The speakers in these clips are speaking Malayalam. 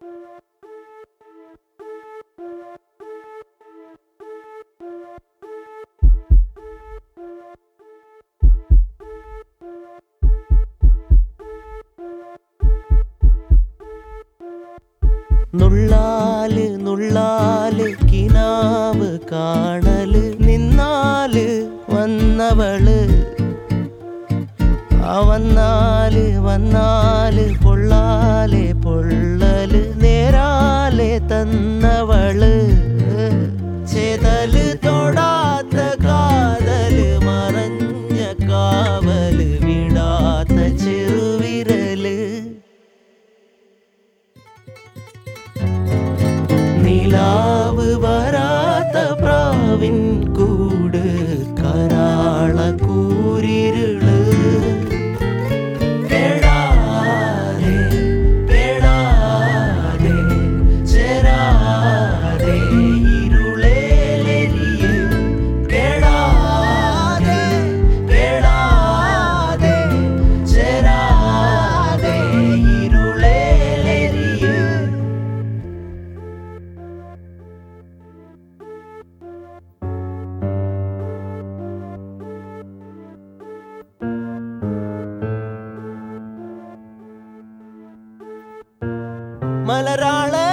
നുള്ളാല് നുള്ളാല് കിനാവ് കാണല് നിന്നാല് വന്നവള് ആ വന്നാല് വന്നാല് പൊള്ളാലെ പൊള്ളല് നേരാലെ തന്നവള് ചെതല് തൊടാത്ത കാതല് മറഞ്ഞ കാവല് വിടാത്ത ചെറുവിരല് നിലാവ് വരാത്ത പ്രാവിൻ കൂട് കരാള കൂരിരുള് പെടാതെ പെടാതെ ചേരാതെ ഇരുളേലെരിയ് പെടാതെ പെടാതെ ചേരാതെ ഇരുളേലെരിയ് മലരാളെ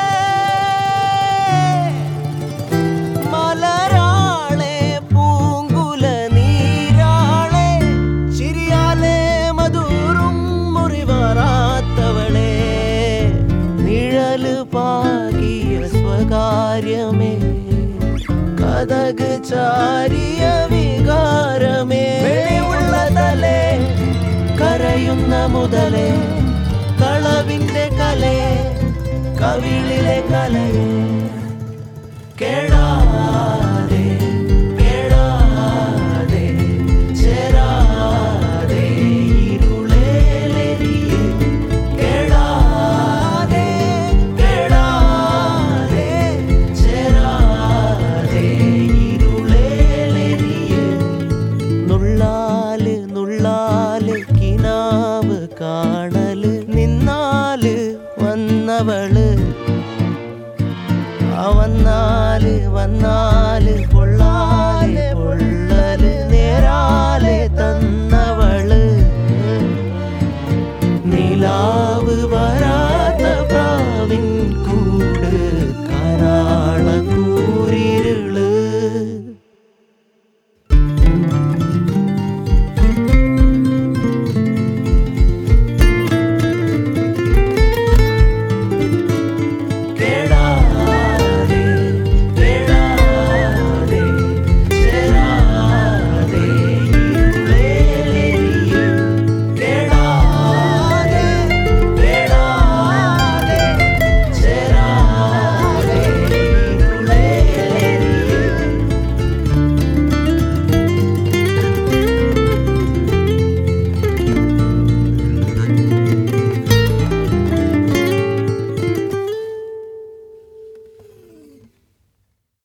മലരാളെ പൂങ്കുല നീരാളെ ചിരിയാലെ മധുറും മുറിവറാത്തവളെ നിഴല് പാകിയ സ്വകാര്യമേ കഥക് ചാരിയ വികാരമേ ഉള്ളതലേ കരയുന്ന മുതലേ കളവിന്റെ കലയെ കവിളിലെ കലയെ കേടാതെ കേടാതെ ചേരാതെ ഇരുളേലെരിയേ കേടാതെ കേടാതെ ചേരാതെ ഇരുളേലെരിയേ നുള്ളാല് നുള്ളാല് കിനാവ് കാണല് നിന്നാല് വന്നവള് ആ വന്നാല് വന്നാല്